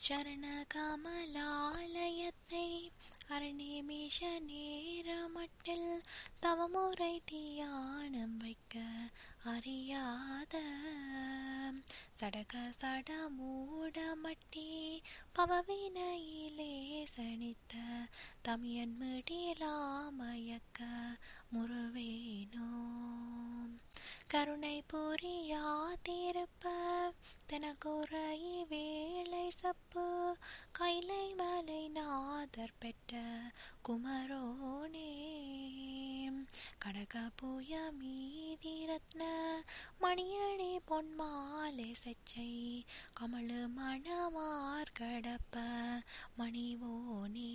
சரண கமலாலயத்தை அரணிமேஷ நேரமட்டில் தவமுறை தியானம் வைக்க அறியாத சடக சட மூடமட்டி பவவினையிலே சனித்த தமியன் மிடிலாமயக்க முருவேனோ கருணை புரியாதிருப்ப தனக்குறை வேலை சப்பு கைலை மலை நாதர் பெற்ற குமரோனே கடக புய மீதிரத்ன மணியணி பொன்மாலை செச்சை கமலு மணமார் கடப்ப மணிவோனே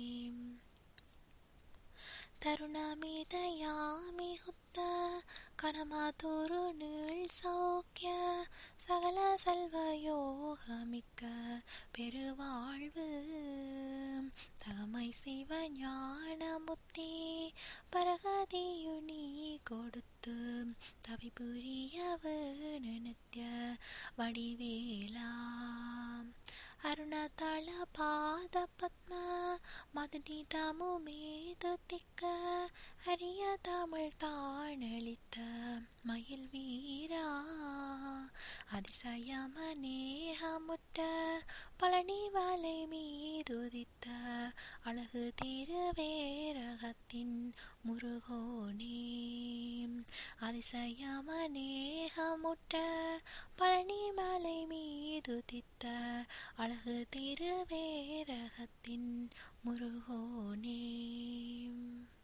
ತರುಣಮಿದಯಾಮಿ ಹುತ್ತ ಕಣಮಾತೂರು ನೀಳ್ ಸೌಖ್ಯ சகல செல்வயோகமிக்க பெருவாழ்வு தகமை சிவ ஞானமுத்தி பரகதியு நீ கொடுத்து தவி புரியவு நினைத்திய வடிவேலா அருணதள பாத பத்ம மதுனி தாமு மேது திக்க அரிய தமிழ் தானளித்த மயில் வீரா அதிசயமநேகமுற்ற பழனி வலை மீதுதித்த அழகு திருவேரகத்தின் முருகோனே அதிசயமநேகமுற்ற பழனி மலை மீதுதித்த அழகு திருவேரகத்தின் முருகோனே